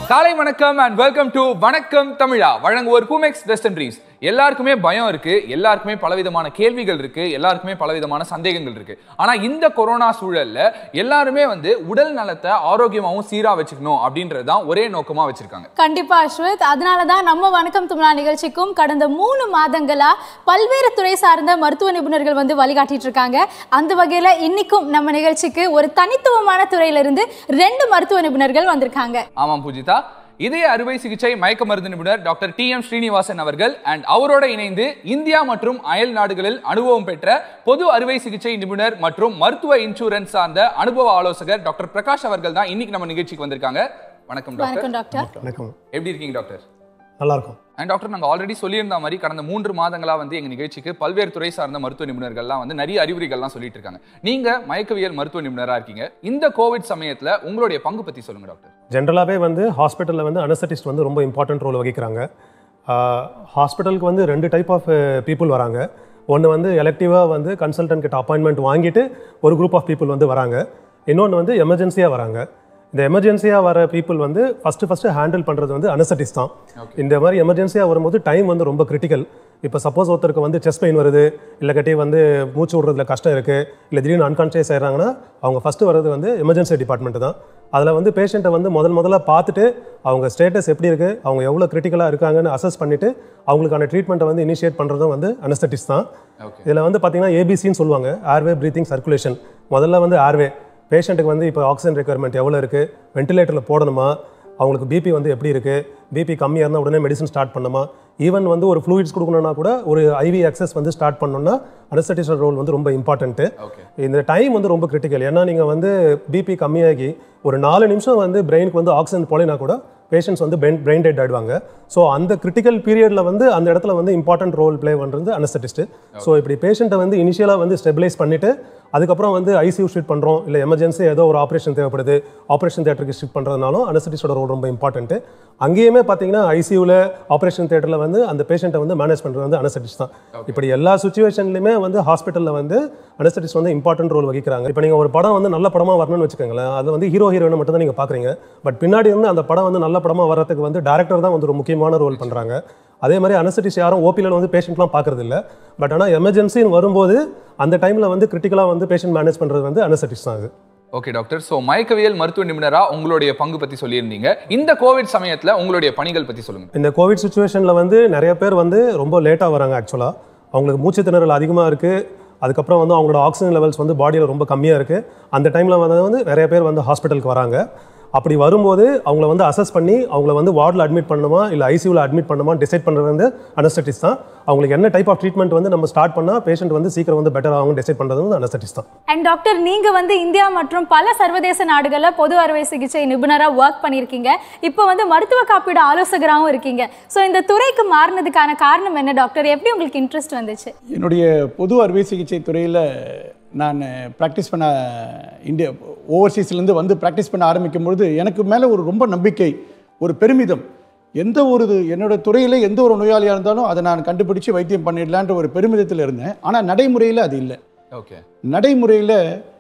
காலை வணக்கம் and welcome to வணக்கம் தமிழா வழங்குவோர் பூமெக்ஸ் வெஸ்டர்ன்ரீஸ் எல்லாருக்குமே பயம் இருக்கு எல்லாருக்குமே பலவிதமான கேள்விகள் இருக்கு எல்லாருக்குமே பலவிதமான சந்தேகங்கள் இருக்கு ஆனா இந்த கொரோனா சூழல்ல எல்லாருமே வந்து உடல் நலத்தை ஆரோக்கியமாவும் சீரா வச்சுக்கணும் அப்படின்றது தான் ஒரே நோக்கமா வச்சிருக்காங்க கண்டிப்பா அஸ்வத் அதனால தான் நம்ம வணக்கம் தமிழா நிகழ்ச்சிக்கும் கடந்த மூணு மாதங்களா பல்வேறு துறை சார்ந்த மருத்துவ நிபுணர்கள் வந்து வழிகாட்டிட்டு இருக்காங்க அந்த வகையில இன்னைக்கும் நம்ம நிகழ்ச்சிக்கு ஒரு தனித்துவமான துறையிலிருந்து ரெண்டு மருத்துவ நிபுணர்கள் வந்திருக்காங்க ஆமாம் பூஜிதா இதய அறுவை சிகிச்சை மயக்க மருந்து நிபுணர் டாக்டர் டி எம் ஸ்ரீனிவாசன் அவர்கள் அண்ட் அவரோட இணைந்து இந்தியா மற்றும் அயல் நாடுகளில் அனுபவம் பெற்ற பொது அறுவை சிகிச்சை நிபுணர் மற்றும் மருத்துவ இன்சூரன்ஸ் சார்ந்த அனுபவ ஆலோசகர் டாக்டர் பிரகாஷ் அவர்கள் தான் இன்னைக்கு நம்ம நிகழ்ச்சிக்கு வந்திருக்காங்க வணக்கம் டாக்டர் வணக்கம் டாக்டர் வணக்கம் எப்படி இருக்கீங்க டாக்டர் நல்லா இருக்கும் அண்ட் டாக்டர் நாங்கள் ஆல்ரெடி சொல்லியிருந்த மாதிரி கடந்த மூன்று மாதங்களா வந்து எங்க நிகழ்ச்சிக்கு பல்வேறு துறை சார்ந்த மருத்துவ நிபுணர்கள்லாம் வந்து நிறைய அறிகுறிகள்லாம் சொல்லிட்டு இருக்காங்க நீங்க மயக்கவியல் மருத்துவ நிபுணரா இருக்கீங்க இந்த கோவிட் சமயத்துல உங்களுடைய பங்கு பத்தி சொல்லுங்க டாக்டர் ஜென்ரலாகவே வந்து ஹாஸ்பிட்டலில் வந்து அனஸ்தட்டிஸ்ட் வந்து ரொம்ப இம்பார்ட்டன்ட் ரோல் வகிக்கிறாங்க ஹாஸ்பிட்டலுக்கு வந்து ரெண்டு டைப் ஆஃப் பீப்புள் வராங்க ஒன்று வந்து எலக்டிவாக வந்து கன்சல்டன்ட் கிட்ட அப்பாயின்மெண்ட் வாங்கிட்டு ஒரு குரூப் ஆஃப் பீப்புள் வந்து வராங்க இன்னொன்று வந்து எமர்ஜென்சியாக வராங்க இந்த எமர்ஜென்சியாக வர பீப்புள் வந்து ஃபஸ்ட்டு ஃபஸ்ட்டு ஹேண்டில் பண்ணுறது வந்து அனஸ்தட்டிஸ் தான் இந்த மாதிரி எமர்ஜென்சியாக வரும்போது டைம் வந்து ரொம்ப கிரிட்டிக்கல் இப்போ சப்போஸ் ஒருத்தருக்கு வந்து செஸ்ட் பெயின் வருது இல்லை கட்டி வந்து மூச்சு விடுறதுல கஷ்டம் இருக்குது இல்லை திடீர்னு அன்கான்ஷியஸ் ஆயிடுறாங்கன்னா அவங்க ஃபஸ்ட்டு வர்றது வந்து எமர்ஜென்சி டிபார்ட்மெண்ட் தான் அதில் வந்து பேஷண்ட்டை வந்து முதல் முதல்ல பார்த்துட்டு அவங்க ஸ்டேட்டஸ் எப்படி இருக்குது அவங்க எவ்வளோ கிரிட்டிக்கலாக இருக்காங்கன்னு அசஸ் பண்ணிவிட்டு அவங்களுக்கான ட்ரீட்மெண்ட்டை வந்து இனிஷியேட் பண்ணுறதும் வந்து அனஸ்தட்டிஸ் தான் ஓகே இதில் வந்து பார்த்தீங்கன்னா ஏபிசின்னு சொல்லுவாங்க ஏர்வே ப்ரீத்திங் சர்க்குலேஷன் முதல்ல வந்து ஏர்வே பேஷண்ட்டுக்கு வந்து இப்போ ஆக்சிஜன் ரெக்குயர்மெண்ட் எவ்வளோ இருக்குது வென்டிலேட்டரில் போடணுமா அவங்களுக்கு பிபி வந்து எப்படி இருக்குது பிபி கம்மியாக இருந்தால் உடனே மெடிசன் ஸ்டார்ட் பண்ணணுமா ஈவன் வந்து ஒரு ஃப்ளூயிட்ஸ் கொடுக்கணும்னா கூட ஒரு ஐவி அக்சஸ் வந்து ஸ்டார்ட் பண்ணணும்னா அனஸ்தட்டிஷன் ரோல் வந்து ரொம்ப இம்பார்ட்டன்ட்டு ஓகே இந்த டைம் வந்து ரொம்ப கிரிட்டிக்கல் ஏன்னா நீங்கள் வந்து பிபி கம்மியாகி ஒரு நாலு நிமிஷம் வந்து பிரெயினுக்கு வந்து ஆக்சிஜன் போலினா கூட பேஷண்ட்ஸ் வந்து பிரெயின் பிரெயின் டெட் ஆயிடுவாங்க ஸோ அந்த கிரிட்டிக்கல் பீரியடில் வந்து அந்த இடத்துல வந்து இம்பார்ட்டன்ட் ரோல் ப்ளே பண்ணுறது அனஸ்தட்டிஸ்ட் ஸோ இப்படி பேஷண்ட்டை வந்து இனிஷியலாக வந்து ஸ்டெபிலைஸ் பண்ணிவிட்டு அதுக்கப்புறம் வந்து ஐசியூ ஷிஃப்ட் பண்ணுறோம் இல்லை எமர்ஜென்சி ஏதோ ஒரு ஆப்ரேஷன் தேவைப்படுது ஆப்ரேஷன் தேட்டருக்கு ஷிஃப்ட் பண்ணுறதுனாலும் அனஸ்தட்டிஸ்டோட ரோல் ரொம்ப இம்பார்ட்டன்ட்டு அங்கேயுமே பார்த்தீங்கன்னா ஐசியூவில் ஆப்ரேஷன் தேட்டரில் வந்து அந்த பேஷண்ட்டை வந்து மேனேஜ் பண்ணுறது வந்து அனஸ்தட்டிஸ் தான் இப்படி எல்லா சுச்சுவேஷன்லையுமே வந்து ஹாஸ்பிட்டலில் வந்து அனஸ்தட்டிஸ் வந்து இம்பார்ட்டன்ட் ரோல் வகிக்கிறாங்க இப்போ நீங்கள் ஒரு படம் வந்து நல்ல படமாக வரணும்னு வச்சுக்கோங்களேன் அது வந்து ஹீரோ ஹீரோயினை மட்டும் தான் நீங்கள் பார்க்குறீங்க பட் பின்னாடி இருந்து அந்த படம் வந்து நல்ல படமாக வர்றதுக்கு வந்து டேரக்டர் தான் வந்து ஒரு முக்கியமான ரோல் பண்ணுறாங்க அதே மாதிரி அனஸ்தட்டிஸ் யாரும் ஓபியில் வந்து பேஷண்ட்லாம் பார்க்கறது இல்ல பட் ஆனால் எமர்ஜென்சின்னு வரும்போது அந்த டைமில் வந்து கிரிட்டிக்கலாக வந்து பேஷண்ட் மேனேஜ் பண்ணுறது வந்து அனஸ்தட்டிஸ் தான் அது ஓகே டாக்டர் ஸோ மயக்கவியல் மருத்துவ நிபுணரா உங்களுடைய பங்கு பத்தி சொல்லியிருந்தீங்க இந்த கோவிட் சமயத்துல உங்களுடைய பணிகள் பத்தி சொல்லுங்க இந்த கோவிட் சுச்சுவேஷனில் வந்து நிறைய பேர் வந்து ரொம்ப லேட்டாக வராங்க ஆக்சுவலாக அவங்களுக்கு மூச்சு திணறல் அதிகமாக இருக்குது அதுக்கப்புறம் வந்து அவங்களோட ஆக்சிஜன் லெவல்ஸ் வந்து பாடியில் ரொம்ப கம்மியாக இருக்குது அந்த டைமில் வந்து வந்து நிறைய பேர் வந்து ஹாஸ்பிட்டலுக்கு வராங்க அப்படி வரும்போது அவங்கள வந்து அசஸ் பண்ணி அவங்கள வந்து வார்டில் அட்மிட் பண்ணணுமா இல்லை ஐசியூவில் அட்மிட் பண்ணணுமா டிசைட் பண்ணுறது வந்து அனஸ்தட்டிஸ் தான் அவங்களுக்கு என்ன டைப் ஆஃப் ட்ரீட்மெண்ட் வந்து நம்ம ஸ்டார்ட் பண்ணால் பேஷண்ட் வந்து சீக்கிரம் வந்து பெட்டர் ஆகும் டிசைட் பண்ணுறது வந்து அனஸ்தட்டிஸ் தான் அண்ட் டாக்டர் நீங்க வந்து இந்தியா மற்றும் பல சர்வதேச நாடுகள்ல பொது அறுவை சிகிச்சை நிபுணரா ஒர்க் பண்ணியிருக்கீங்க இப்போ வந்து மருத்துவ காப்பீடு ஆலோசகராகவும் இருக்கீங்க ஸோ இந்த துறைக்கு மாறினதுக்கான காரணம் என்ன டாக்டர் எப்படி உங்களுக்கு இன்ட்ரெஸ்ட் வந்துச்சு என்னுடைய பொது அறுவை சிகிச்சை துறையில் நான் ப்ராக்டிஸ் பண்ண இந்தியா ஓவர்சீஸ்லேருந்து வந்து ப்ராக்டிஸ் பண்ண ஆரம்பிக்கும் பொழுது எனக்கு மேலே ஒரு ரொம்ப நம்பிக்கை ஒரு பெருமிதம் எந்த ஒரு இது என்னோட துறையில் எந்த ஒரு நோயாளியாக இருந்தாலும் அதை நான் கண்டுபிடிச்சு வைத்தியம் பண்ணிடலான்ற ஒரு பெருமிதத்தில் இருந்தேன் ஆனால் நடைமுறையில் அது இல்லை ஓகே நடைமுறையில்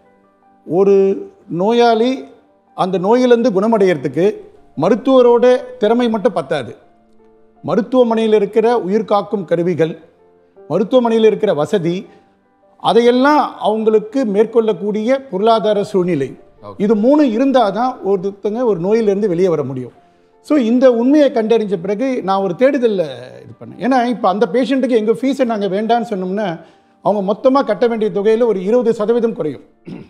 ஒரு நோயாளி அந்த நோயிலிருந்து குணமடைகிறதுக்கு மருத்துவரோட திறமை மட்டும் பத்தாது மருத்துவமனையில் இருக்கிற உயிர்காக்கும் கருவிகள் மருத்துவமனையில் இருக்கிற வசதி அதையெல்லாம் அவங்களுக்கு மேற்கொள்ளக்கூடிய பொருளாதார சூழ்நிலை இது மூணு இருந்தால் தான் ஒருத்தங்க ஒரு நோயிலிருந்து வெளியே வர முடியும் ஸோ இந்த உண்மையை கண்டறிஞ்ச பிறகு நான் ஒரு தேடுதலில் இது பண்ணேன் ஏன்னா இப்போ அந்த பேஷண்ட்டுக்கு எங்கள் ஃபீஸை நாங்கள் வேண்டான்னு சொன்னோம்னா அவங்க மொத்தமாக கட்ட வேண்டிய தொகையில் ஒரு இருபது சதவீதம் குறையும்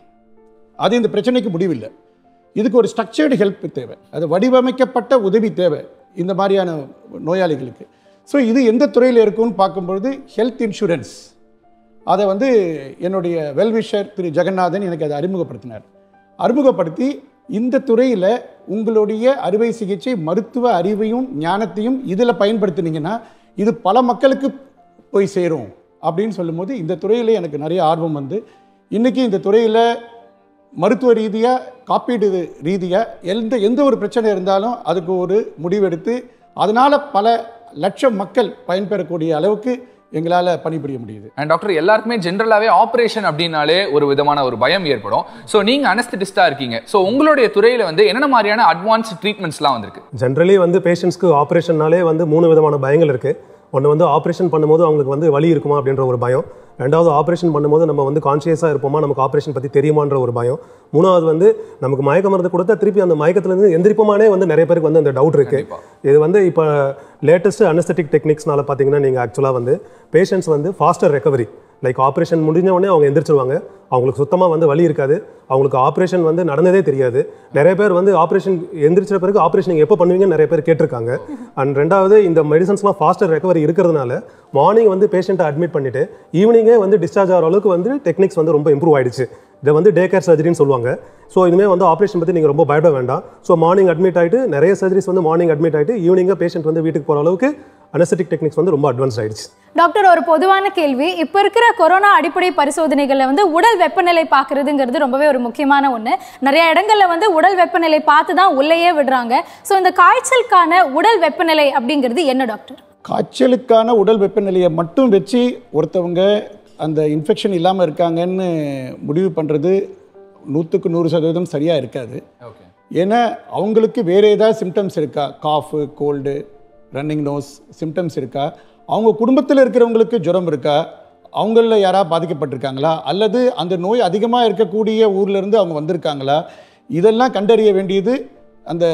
அது இந்த பிரச்சனைக்கு முடிவில்லை இதுக்கு ஒரு ஸ்ட்ரக்சர்டு ஹெல்ப் தேவை அது வடிவமைக்கப்பட்ட உதவி தேவை இந்த மாதிரியான நோயாளிகளுக்கு ஸோ இது எந்த துறையில் இருக்கும்னு பார்க்கும்பொழுது ஹெல்த் இன்சூரன்ஸ் அதை வந்து என்னுடைய வெல்விஷர் திரு ஜெகநாதன் எனக்கு அதை அறிமுகப்படுத்தினார் அறிமுகப்படுத்தி இந்த துறையில் உங்களுடைய அறுவை சிகிச்சை மருத்துவ அறிவையும் ஞானத்தையும் இதில் பயன்படுத்தினீங்கன்னா இது பல மக்களுக்கு போய் சேரும் அப்படின்னு சொல்லும்போது இந்த துறையில் எனக்கு நிறைய ஆர்வம் வந்து இன்றைக்கி இந்த துறையில் மருத்துவ ரீதியாக காப்பீடு ரீதியாக எந்த எந்த ஒரு பிரச்சனை இருந்தாலும் அதுக்கு ஒரு முடிவெடுத்து அதனால் பல லட்சம் மக்கள் பயன்பெறக்கூடிய அளவுக்கு எங்களால் பணிபுரிய முடியுது அண்ட் டாக்டர் எல்லாருக்குமே ஜென்ரலாவே ஆபரேஷன் அப்படின்னாலே ஒரு விதமான ஒரு பயம் ஏற்படும் ஸோ நீங்க அனஸ்தட்டிஸ்டா இருக்கீங்க ஸோ உங்களுடைய துறையில வந்து என்னென்ன மாதிரியான அட்வான்ஸ் ட்ரீட்மெண்ட்ஸ்லாம் வந்திருக்கு ஜென்ரலி வந்து பேஷண்ட்ஸ்க்கு ஆப்ரேஷன்னாலே வந்து மூணு விதமான பயங்கள் இருக்குது ஒன்று வந்து ஆப்ரேஷன் பண்ணும்போது அவங்களுக்கு வந்து வலி இருக்குமா அப்படின்ற ஒரு பயம் ரெண்டாவது ஆப்ரேஷன் பண்ணும்போது நம்ம வந்து கான்ஷியஸாக இருப்போமா நமக்கு ஆப்ரேஷன் பற்றி தெரியுமான்ற ஒரு பயம் மூணாவது வந்து நமக்கு மயக்க மருந்து கொடுத்தா திருப்பி அந்த மயக்கத்துலேருந்து எந்திரிப்போமானே வந்து நிறைய பேருக்கு வந்து அந்த டவுட் இருக்குது கண்டிப்பா. இது வந்து இப்போ லேட்டஸ்ட் அனஸ்தட்டிக் டெக்னிக்ஸ்னால பார்த்தீங்கன்னா நீங்கள் ஆக்சுவலாக வந்து பேஷண்ட்ஸ் வந்து ஃபாஸ்டர் ரெக்கவரி லைக் ஆப்ரேஷன் முடிஞ்ச உடனே அவங்க எந்திரிச்சிருவாங்க அவங்களுக்கு சுத்தமாக வந்து வலி இருக்காது அவங்களுக்கு ஆப்ரேஷன் வந்து நடந்ததே தெரியாது நிறைய பேர் வந்து ஆப்ரேஷன் எந்திரிச்ச பிறகு ஆப்ரேஷன் எப்போ பண்ணுவீங்கன்னு நிறைய பேர் கேட்டிருக்காங்க அண்ட் ரெண்டாவது இந்த மெடிசன்ஸ்லாம் ஃபாஸ்டர் ரெக்கவரி இருக்கிறதுனால மார்னிங் வந்து பேஷண்ட்டை அட்மிட் பண்ணிட்டு ஈவினிங்கே வந்து டிஸ்சார்ஜ் ஆகிற அளவுக்கு வந்து டெக்னிக்ஸ் வந்து ரொம்ப இம்ப்ரூவ் ஆயிடுச்சு இதை வந்து டே கேர் சர்ஜரின்னு சொல்லுவாங்க ஸோ இனிமேல் வந்து ஆப்ரேஷன் பற்றி நீங்கள் ரொம்ப பயப்பட வேண்டாம் ஸோ மார்னிங் அட்மிட் ஆகிட்டு நிறைய சர்ஜரிஸ் வந்து மார்னிங் அட்மிட் ஆகிட்டு ஈவினிங்காக பேஷண்ட் வந்து வீட்டுக்கு போகிற அளவுக்கு அனஸ்தட்டிக் டெக்னிக்ஸ் வந்து ரொம்ப அட்வான்ஸ் ஆயிடுச்சு டாக்டர் ஒரு பொதுவான கேள்வி இப்போ இருக்கிற கொரோனா அடிப்படை பரிசோதனைகளில் வந்து உடல் வெப்பநிலை பார்க்கறதுங்கிறது ரொம்பவே ஒரு முக்கியமான ஒன்று நிறைய இடங்கள்ல வந்து உடல் வெப்பநிலை பார்த்து தான் உள்ளேயே விடுறாங்க ஸோ இந்த காய்ச்சலுக்கான உடல் வெப்பநிலை அப்படிங்கிறது என்ன டாக்டர் காய்ச்சலுக்கான உடல் வெப்பநிலையை மட்டும் வச்சு ஒருத்தவங்க அந்த இன்ஃபெக்ஷன் இல்லாமல் இருக்காங்கன்னு முடிவு பண்ணுறது நூற்றுக்கு நூறு சதவீதம் சரியாக இருக்காது ஓகே ஏன்னா அவங்களுக்கு வேறு ஏதாவது சிம்டம்ஸ் இருக்கா cough cold running nose symptoms இருக்கா அவங்க குடும்பத்தில் இருக்கிறவங்களுக்கு ஜுரம் இருக்கா அவங்களில் யாராவது பாதிக்கப்பட்டிருக்காங்களா அல்லது அந்த நோய் அதிகமாக இருக்கக்கூடிய ஊர்ல இருந்து அவங்க வந்திருக்காங்களா இதெல்லாம் கண்டறிய வேண்டியது அந்த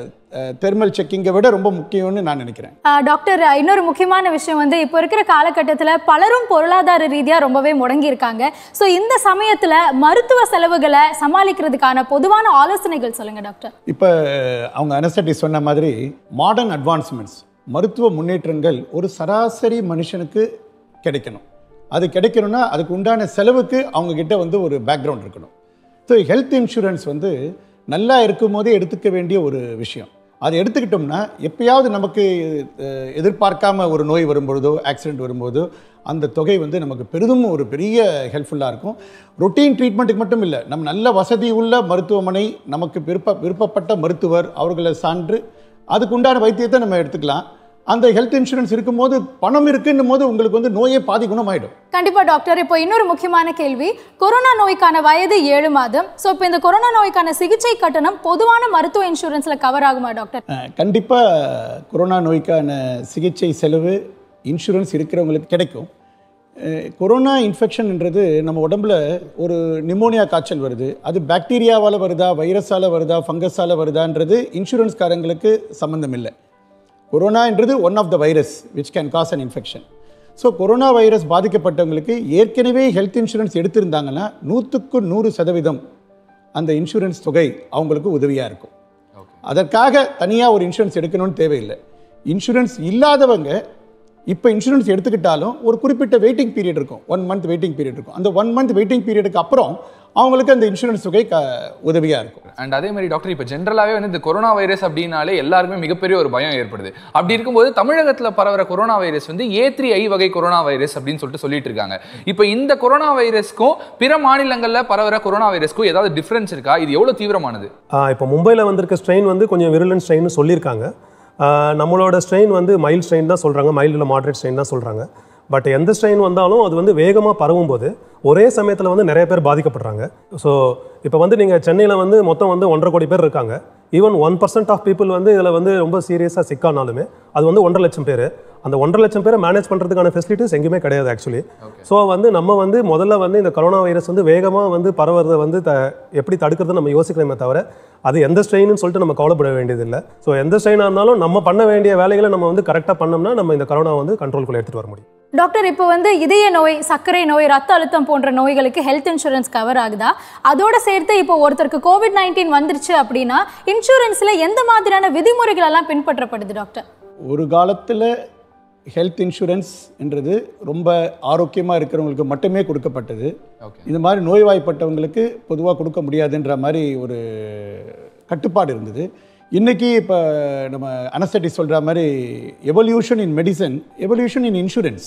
தெர்மல் செக்கிங்கை விட ரொம்ப முக்கியம்னு நான் நினைக்கிறேன் ஆஹ் டாக்டர் இன்னொரு முக்கியமான விஷயம் வந்து இப்போ இருக்கிற காலகட்டத்தில் பலரும் பொருளாதார ரீதியாக ரொம்பவே முடங்கி இருக்காங்க ஸோ இந்த சமயத்தில் மருத்துவ செலவுகளை சமாளிக்கிறதுக்கான பொதுவான ஆலோசனைகள் சொல்லுங்க டாக்டர் இப்போ அவங்க அனஸ்தட்டி சொன்ன மாதிரி மாடர்ன் அட்வான்ஸ்மெண்ட்ஸ் மருத்துவ முன்னேற்றங்கள் ஒரு சராசரி மனுஷனுக்கு கிடைக்கணும் அது கிடைக்கணும்னா அதுக்கு உண்டான செலவுக்கு அவங்க கிட்ட வந்து ஒரு பேக்ரவுண்ட் இருக்கணும் ஸோ ஹெல்த் இன்சூரன்ஸ் வந்து நல்லா இருக்கும் போதே எடுத்துக்க வேண்டிய ஒரு விஷயம் அதை எடுத்துக்கிட்டோம்னா எப்பயாவது நமக்கு அஹ், எதிர்பார்க்காம ஒரு நோய் வரும்பொழுதோ ஆக்சிடென்ட் வரும்போதோ அந்த தொகை வந்து நமக்கு பெரிதும் ஒரு பெரிய ஹெல்ப்ஃபுல்லாக இருக்கும் ரொட்டீன் ட்ரீட்மெண்ட்டுக்கு மட்டும் இல்லை நம்ம நல்ல வசதி உள்ள மருத்துவமனை நமக்கு விருப்ப விருப்பப்பட்ட மருத்துவர் அவர்களை சான்று அதுக்கு உண்டான வைத்தியத்தை நம்ம எடுத்துக்கலாம் அந்த ஹெல்த் இன்சூரன்ஸ் இருக்கும்போது பணம் இருக்குன்னும் போது உங்களுக்கு வந்து நோயே பாதி குணமாயிடும் கண்டிப்பா டாக்டர் இப்போ இன்னொரு முக்கியமான கேள்வி கொரோனா நோய்க்கான வயது ஏழு மாதம் ஸோ இப்போ இந்த கொரோனா நோய்க்கான சிகிச்சை கட்டணம் பொதுவான மருத்துவ இன்சூரன்ஸ்ல கவர் ஆகுமா டாக்டர் கண்டிப்பாக கொரோனா நோய்க்கான சிகிச்சை செலவு இன்சூரன்ஸ் இருக்கிறவங்களுக்கு கிடைக்கும் அஹ், கொரோனா இன்ஃபெக்ஷன்ன்றது நம்ம உடம்புல ஒரு நிமோனியா காய்ச்சல் வருது அது பாக்டீரியாவால் வருதா வைரஸால் வருதா ஃபங்கஸால் வருதான்றது இன்சூரன்ஸ்காரங்களுக்கு சம்மந்தம் இல்லை கொரோனான்றது one of the virus which can cause an infection so corona virus பாதிக்கப்பட்டவங்களுக்கு ஏற்கனவே ஹெல்த் இன்சூரன்ஸ் எடுத்திருந்தாங்கன்னா நூற்றுக்கு நூறு சதவீதம் அந்த இன்சூரன்ஸ் தொகை அவங்களுக்கு உதவியாக இருக்கும் அதற்காக தனியாக ஒரு இன்சூரன்ஸ் எடுக்கணும்னு தேவையில்லை இன்சூரன்ஸ் இல்லாதவங்க இப்போ இன்சூரன்ஸ் எடுத்துக்கிட்டாலும் ஒரு குறிப்பிட்ட வெயிட்டிங் பீரியட் இருக்கும் ஒன் மந்த் வெயிட்டிங் பீரியட் இருக்கும் அந்த ஒன் மந்த் வெயிட்டிங் பீரியடுக்கு அப்புறம் அவங்களுக்கு அந்த இன்சூரன்ஸ் தொகை க உதவியாக இருக்கும் அண்ட் அதே மாதிரி டாக்டர் இப்போ ஜென்ரலாகவே வந்து இந்த கொரோனா வைரஸ் அப்படின்னாலே எல்லாருக்குமே மிகப்பெரிய ஒரு பயம் ஏற்படுது அப்படி இருக்கும்போது தமிழகத்தில் பரவுற கொரோனா வைரஸ் வந்து ஏ த்ரீ ஐ வகை கொரோனா வைரஸ் அப்படின்னு சொல்லிட்டு சொல்லிட்டு இருக்காங்க இப்போ இந்த கொரோனா வைரஸ்க்கும் பிற மாநிலங்களில் பரவுற கொரோனா வைரஸ்க்கும் ஏதாவது டிஃபரன்ஸ் இருக்கா இது எவ்வளோ தீவிரமானது ஆஹ் இப்போ மும்பையில் வந்திருக்க ஸ்ட்ரெயின் வந்து கொஞ்சம் விருலன் ஸ்ட்ரெயின் சொல்லியிருக்காங்க ஆஹ் நம்மளோட ஸ்ட்ரெயின் வந்து மைல்ட் ஸ்ட்ரெயின் தான் சொல்கிறாங்க மைல்டில் மாட்ரேட் ஸ்ட்ரெயின் தான் சொல்கிறாங்க பட் எந்த ஸ்ட்ரெயின் வந்தாலும் அது வந்து வேகமாக பரவும் போது ஒரே சமயத்தில் வந்து நிறைய பேர் பாதிக்கப்படுறாங்க ஸோ இப்போ வந்து நீங்கள் சென்னையில் வந்து மொத்தம் வந்து ஒன்றரை கோடி பேர் இருக்காங்க even one percent of people வந்து இதில் வந்து ரொம்ப சீரியஸாக சிக்கானாலுமே அது வந்து ஒன்றரை லட்சம் பேர் அந்த ஒன்றரை லட்சம் பேரை மேனேஜ் பண்ணுறதுக்கான ஃபெசிலிட்டிஸ் எங்கேயுமே கிடையாது ஆக்சுவலி ஸோ வந்து நம்ம வந்து முதல்ல வந்து இந்த கொரோனா வைரஸ் வந்து வேகமாக வந்து பரவுறதை வந்து த எப்படி தடுக்கிறது நம்ம யோசிக்கணுமே தவிர அது எந்த ஸ்ட்ரெயின்னு சொல்லிட்டு நம்ம கவலைப்பட வேண்டியதில்லை ஸோ எந்த ஸ்ட்ரெயினாக இருந்தாலும் நம்ம பண்ண வேண்டிய வேலைகளை நம்ம வந்து கரெக்டாக பண்ணோம்னா நம்ம இந்த கொரோனா வந்து கண்ட்ரோல்குள்ளே எடுத்துகிட்டு வர முடியும் டாக்டர் இப்போ வந்து இதய நோய் சர்க்கரை நோய் ரத்த அழுத்தம் போன்ற நோய்களுக்கு ஹெல்த் இன்சூரன்ஸ் கவர் ஆகுதா அதோட சேர்த்து இப்போ ஒருத்தருக்கு கோவிட் நைன்டீன் வந்துருச்சு அப்படின்னா இன்சூரன்ஸ்ல எந்த மாதிரியான விதிமுறைகள் எல்லாம் பின்பற்றப்படுது டாக்டர் ஒரு காலத்தில் ஹெல்த் இன்சூரன்ஸ் என்றது ரொம்ப ஆரோக்கியமாக இருக்கிறவங்களுக்கு மட்டுமே கொடுக்கப்பட்டது ஓகே இந்த மாதிரி நோய்வாய்ப்பட்டவங்களுக்கு பொதுவாக கொடுக்க முடியாதுன்ற மாதிரி ஒரு கட்டுப்பாடு இருந்தது இன்னைக்கு இப்போ நம்ம அனஸ்தட்டி சொல்கிற மாதிரி evolution in medicine evolution in insurance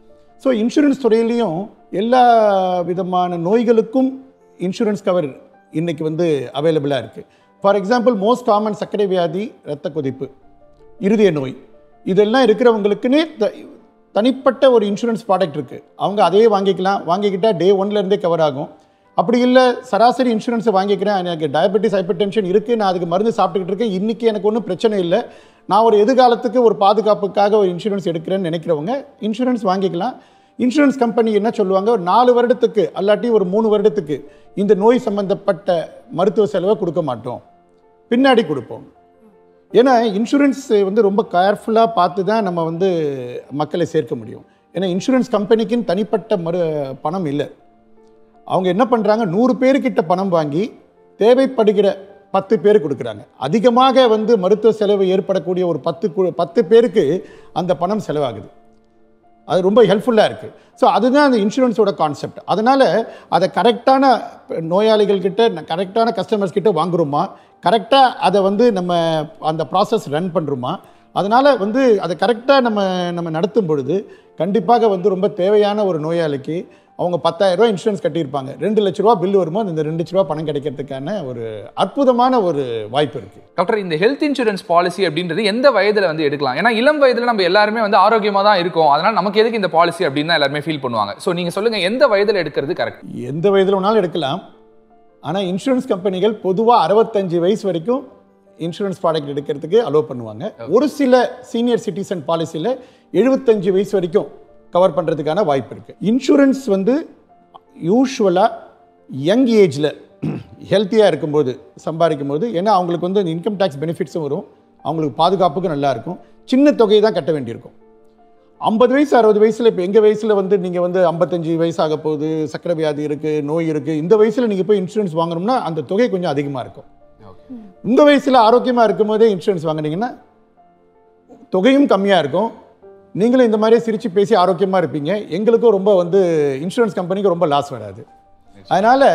so insurance துறையிலையும் எல்லா விதமான நோய்களுக்கும் இன்சூரன்ஸ் கவர் இன்னைக்கு வந்து அவைலபிளாக இருக்குது ஃபார் எக்ஸாம்பிள் மோஸ்ட் காமன் சர்க்கரை வியாதி இரத்த கொதிப்பு இருதய நோய் இதெல்லாம் இருக்கிறவங்களுக்குன்னே த- தனிப்பட்ட ஒரு இன்சூரன்ஸ் ப்ராடக்ட் இருக்குது அவங்க அதையே வாங்கிக்கலாம் வாங்கிக்கிட்டா டே ஒன்லேருந்தே கவர் ஆகும் அப்படி இல்லை சராசரி இன்சூரன்ஸை வாங்கிக்கிறேன் எனக்கு டயபெட்டிஸ் ஹைப்பர் டென்ஷன் இருக்குது நான் அதுக்கு மருந்து சாப்பிட்டுக்கிட்டு இருக்கேன் இன்றைக்கி எனக்கு ஒன்றும் பிரச்சனை இல்லை நான் ஒரு எதிர்காலத்துக்கு ஒரு பாதுகாப்புக்காக ஒரு இன்சூரன்ஸ் எடுக்கிறேன்னு நினைக்கிறவங்க இன்சூரன்ஸ் வாங்கிக்கலாம் இன்சூரன்ஸ் கம்பெனி என்ன சொல்லுவாங்க ஒரு நாலு வருடத்துக்கு அல்லாட்டி ஒரு மூணு வருடத்துக்கு இந்த நோய் சம்பந்தப்பட்ட மருத்துவ செலவை கொடுக்க மாட்டோம் பின்னாடி கொடுப்போம் ஏன்னா இன்சூரன்ஸ் வந்து ரொம்ப கேர்ஃபுல்லாக பார்த்து தான் நம்ம வந்து மக்களை சேர்க்க முடியும் ஏன்னா இன்சூரன்ஸ் கம்பெனிக்குன்னு தனிப்பட்ட மரு பணம் இல்லை அவங்க என்ன பண்ணுறாங்க நூறு பேர்கிட்ட பணம் வாங்கி தேவைப்படுகிற பத்து பேர் கொடுக்குறாங்க அதிகமாக வந்து மருத்துவ செலவு ஏற்படக்கூடிய ஒரு பத்து கு- பத்து பேருக்கு அந்த பணம் செலவாகுது அது ரொம்ப ஹெல்ப்ஃபுல்லாக இருக்குது ஸோ அதுதான் அந்த இன்சூரன்ஸோட கான்செப்ட் அதனால் அதை கரெக்டான நோயாளிகள் கிட்ட கரெக்டான கஸ்டமர்ஸ் கிட்ட வாங்குறோமா கரெக்டாக அதை வந்து நம்ம அந்த ப்ராசஸ் ரன் பண்ணுறோமா அதனால் வந்து அதை கரெக்டாக நம்ம நம்ம நடத்தும் பொழுது கண்டிப்பாக வந்து ரொம்ப தேவையான ஒரு நோயாளிக்கு அவங்க 10000 ரூபாய் இன்சூரன்ஸ் கட்டியிருப்பாங்க ரெண்டு லட்ச ரூபா பில் வருமோ இந்த ரெண்டு லட்ச ரூபா பணம் கிடைக்கிறதுக்கான ஒரு அற்புதமான ஒரு வாய்ப்பு இருக்குது டாக்டர் இந்த ஹெல்த் இன்சூரன்ஸ் பாலிசி அப்படின்றது எந்த வயதுல வந்து எடுக்கலாம் ஏன்னா இளம் வயதுல நம்ம எல்லாருமே வந்து ஆரோக்கியமா தான் இருக்கோம் அதனால நமக்கு எதுக்கு இந்த பாலிசி அப்படின்னு தான் எல்லாருமே ஃபீல் பண்ணுவாங்க சோ நீங்க சொல்லுங்க எந்த வயதுல எடுக்கிறது கரெக்ட் எந்த வயதில் வேணாலும் எடுக்கலாம் ஆனால் இன்சூரன்ஸ் கம்பெனிகள் பொதுவாக அறுபத்தஞ்சு வயசு வரைக்கும் இன்சூரன்ஸ் ப்ராடக்ட் எடுக்கிறதுக்கு அலோவ் பண்ணுவாங்க ஒரு சில சீனியர் சிட்டிசன் பாலிசியில் எழுபத்தஞ்சு வயசு வரைக்கும் கவர் பண்ணுறதுக்கான வாய்ப்பு இருக்குது இன்சூரன்ஸ் வந்து யூஷுவலாக யங் ஏஜில் ஹெல்த்தியாக இருக்கும்போது சம்பாதிக்கும் போது ஏன்னா அவங்களுக்கு வந்து இன்கம் டேக்ஸ் பெனிஃபிட்ஸும் வரும் அவங்களுக்கு பாதுகாப்புக்கும் நல்லா இருக்கும் சின்ன தொகையை தான் கட்ட வேண்டியிருக்கும் ஐம்பது வயசு அறுபது வயசுல இப்போ எங்கள் வயசில் வந்து நீங்கள் வந்து ஐம்பத்தஞ்சு வயசாக போகுது சக்கரை வியாதி இருக்குது நோய் இருக்குது இந்த வயசில் நீங்கள் போய் இன்சூரன்ஸ் வாங்கணும்னா அந்த தொகை கொஞ்சம் அதிகமாக இருக்கும் உங்கள் வயசில் ஆரோக்கியமாக இருக்கும் போதே இன்சூரன்ஸ் வாங்குனீங்கன்னா தொகையும் கம்மியாக இருக்கும் நீங்களும் இந்த மாதிரி சிரித்து பேசி ஆரோக்கியமாக இருப்பீங்க எங்களுக்கும் ரொம்ப வந்து இன்சூரன்ஸ் கம்பெனிக்கு ரொம்ப லாஸ் வராது அதனால்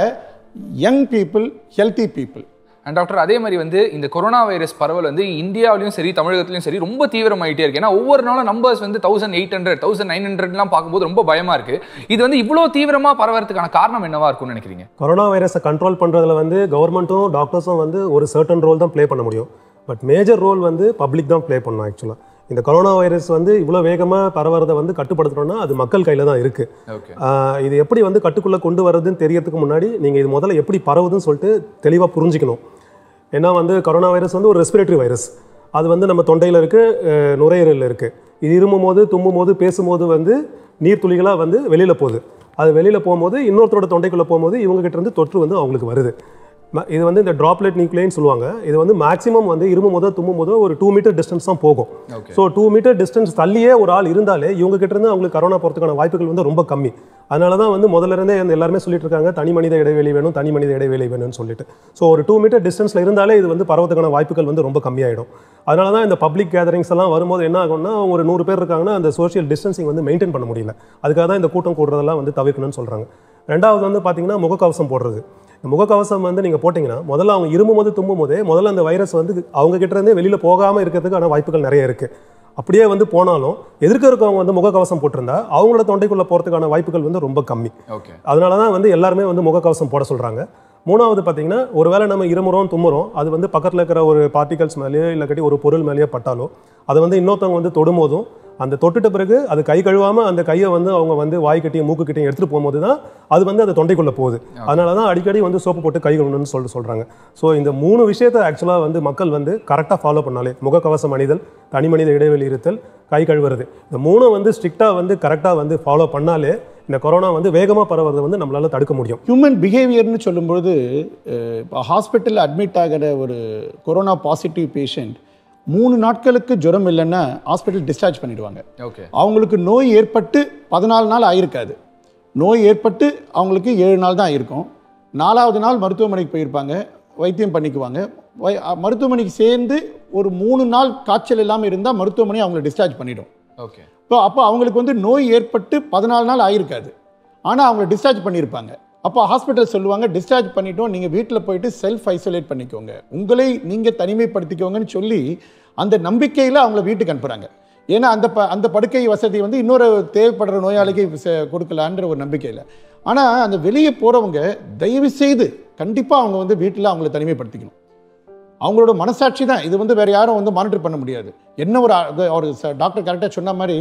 young people healthy people and doctor அதே மாதிரி வந்து இந்த கொரோனா வைரஸ் பரவல் வந்து இந்தியாவிலையும் சரி தமிழகத்திலையும் சரி ரொம்ப தீவிரமாயிட்டே இருக்கு ஏன்னா ஒவ்வொரு நாளும் நம்பர்ஸ் வந்து thousand eight hundred thousand nine ஹண்ட்ரட்லாம் பார்க்கும்போது ரொம்ப பயமா இருக்கு இது வந்து இவ்வளோ தீவிரமா பரவறதுக்கான காரணம் என்னவா இருக்கும்னு நினைக்கிறீங்க கொரோனா வைரஸை கண்ட்ரோல் பண்ணுறதுல வந்து கவர்மெண்ட்டும் டாக்டர்ஸும் வந்து ஒரு சர்டன் ரோல் தான் ப்ளே பண்ண முடியும் பட் மேஜர் ரோல் வந்து பப்ளிக் தான் ப்ளே பண்ணணும் ஆக்சுவலாக இந்த கொரோனா வைரஸ் வந்து இவ்வளோ வேகமாக பரவறதை வந்து கட்டுப்படுத்தணும்னா அது மக்கள் கையில் தான் இருக்குது ஓகே இது எப்படி வந்து கட்டுக்குள்ளே கொண்டு வர்றதுன்னு தெரியறதுக்கு முன்னாடி நீங்கள் இது முதல்ல எப்படி பரவுதுன்னு சொல்லிட்டு தெளிவாக புரிஞ்சுக்கணும் ஏன்னா வந்து கொரோனா வைரஸ் வந்து ஒரு ரெஸ்பிரேட்டரி வைரஸ் அது வந்து நம்ம தொண்டையில் இருக்குது நுரையீரலில் இருக்குது இது இருமும் போது தும்மும் போது பேசும்போது வந்து நீர்த்துளிகளாக வந்து வெளியில் போகுது அது வெளியில் போகும்போது இன்னொருத்தரோட தொண்டைக்குள்ளே போகும்போது இவங்க கிட்ட இருந்து தொற்று வந்து அவங்களுக்கு வருது ம- இது வந்து இந்த ட்ராப்லெட் நியூக்ளியன்னு சொல்லுவாங்க இது வந்து மேக்ஸிமம் வந்து இருமும் போதோ தும்மும் போதோ ஒரு டூ மீட்டர் டிஸ்டன்ஸ் தான் போகும் okay so two metre distance தள்ளியே ஒரு ஆள் இருந்தாலே இவங்க கிட்ட இருந்து அவங்களுக்கு கரோனா போகிறதுக்கான வாய்ப்புகள் வந்து ரொம்ப கம்மி அதனால தான் வந்து முதல்ல இருந்தே வந்து எல்லாருமே சொல்லிட்டு இருக்காங்க தனி மனித இடைவெளி வேணும் தனி மனித இடைவெளி வேணும்னு சொல்லிட்டு ஸோ ஒரு டூ மீட்டர் டிஸ்டன்ஸில் இருந்தாலே இது வந்து பரவதுக்கான வாய்ப்புகள் வந்து ரொம்ப கம்மியாயிடும் அதனால தான் இந்த பப்ளிக் கேதரிங்ஸ் எல்லாம் வரும்போது என்ன ஆகும்னா அவங்க ஒரு நூறு பேர் இருக்காங்கன்னா அந்த சோஷியல் டிஸ்டன்சிங் வந்து மெயின்டைன் பண்ண முடியல அதுக்காக தான் இந்த கூட்டம் கூடுறதெல்லாம் வந்து தவிர்க்கணும்னு சொல்கிறாங்க ரெண்டாவது வந்து பார்த்தீங்கன்னா முகக்கவசம் போடுறது இந்த முகக்கவசம் வந்து நீங்கள் போட்டிங்கன்னா முதல்ல அவங்க இருமும் போது தும்மும் போதே முதல்ல அந்த வைரஸ் வந்து அவங்க கிட்ட இருந்தே வெளியில் போகாமல் இருக்கிறதுக்கான வாய்ப்புகள் நிறைய இருக்குது அப்படியே வந்து போனாலும் எதிர்க்க இருக்கவங்க வந்து முகக்கவசம் போட்டிருந்தா அவங்களோட தொண்டைக்குள்ளே போகிறதுக்கான வாய்ப்புகள் வந்து ரொம்ப கம்மி ஓகே அதனால தான் வந்து எல்லாருமே வந்து முகக்கவசம் போட சொல்கிறாங்க மூணாவது பார்த்தீங்கன்னா ஒருவேளை நம்ம இருமுறோம் தும்முறோம் அது வந்து பக்கத்தில் இருக்கிற ஒரு பார்ட்டிகல்ஸ் மேலேயோ இல்லாட்டி ஒரு பொருள் மேலேயோ பட்டாலோ அதை வந்து இன்னொருத்தவங்க வந்து தொடும்போதும் அந்த தொட்டுட்ட பிறகு அது கை கழுவாமல் அந்த கையை வந்து அவங்க வந்து வாய்க்கிட்டையும் மூக்குக்கிட்டையும் எடுத்துகிட்டு போகும்போது தான் அது வந்து அந்த தொண்டைக்குள்ளே போகுது அதனால தான் அடிக்கடி வந்து சோப்பு போட்டு கை கழுவணும்னு சொல்லிட்டு சொல்கிறாங்க ஸோ இந்த மூணு விஷயத்தை ஆக்சுவலாக வந்து மக்கள் வந்து கரெக்டாக ஃபாலோ பண்ணாலே முகக்கவசம் அணிதல் தனி மனித இடைவெளி இருத்தல் கை கழுவுறது இந்த மூணும் வந்து ஸ்ட்ரிக்டாக வந்து கரெக்டாக வந்து ஃபாலோ பண்ணாலே இந்த கொரோனா வந்து வேகமாக பரவுறதை வந்து நம்மளால தடுக்க முடியும் ஹியூமன் பிஹேவியர்னு சொல்லும்பொழுது அஹ், இப்போ ஹாஸ்பிட்டலில் அட்மிட் ஆகிற ஒரு கொரோனா பாசிட்டிவ் பேஷண்ட் மூணு நாட்களுக்கு ஜுரம் இல்லைன்னா ஹாஸ்பிட்டல் டிஸ்சார்ஜ் பண்ணிடுவாங்க ஓகே அவங்களுக்கு நோய் ஏற்பட்டு பதினாலு நாள் ஆயிருக்காது நோய் ஏற்பட்டு அவங்களுக்கு ஏழு நாள் தான் ஆயிருக்கும் நாலாவது நாள் மருத்துவமனைக்கு போயிருப்பாங்க வைத்தியம் பண்ணிக்குவாங்க வை அ- மருத்துவமனைக்கு சேர்ந்து ஒரு மூணு நாள் காய்ச்சல் இல்லாமல் இருந்தால் மருத்துவமனை அவங்களை டிஸ்சார்ஜ் பண்ணிடும் ஓகே இப்போ அப்போ அவங்களுக்கு வந்து நோய் ஏற்பட்டு பதினாலு நாள் ஆயிருக்காது ஆனால் அவங்கள டிஸ்சார்ஜ் பண்ணியிருப்பாங்க அப்போ ஹாஸ்பிட்டல் சொல்லுவாங்க டிஸ்சார்ஜ் பண்ணிட்டோம் நீங்கள் வீட்டில் போயிட்டு செல்ஃப் ஐசோலேட் பண்ணிக்கோங்க உங்களை நீங்கள் தனிமைப்படுத்திக்கோங்கன்னு சொல்லி அந்த நம்பிக்கையில் அவங்கள வீட்டுக்கு அனுப்புகிறாங்க ஏன்னா அந்த ப அந்த படுக்கை வசதி வந்து இன்னொரு தேவைப்படுற நோயாளிக்கு ச- கொடுக்கலான்ற ஒரு நம்பிக்கையில் ஆனால் அந்த வெளியே போகிறவங்க தயவு செய்து கண்டிப்பாக அவங்க வந்து வீட்டில் அவங்கள தனிமைப்படுத்திக்கணும் அவங்களோட மனசாட்சி தான் இது வந்து வேற யாரும் வந்து மானிட்டர் பண்ண முடியாது என்ன ஒரு அ- இது ஒரு ச- டாக்டர் கரெக்டாக சொன்ன மாதிரி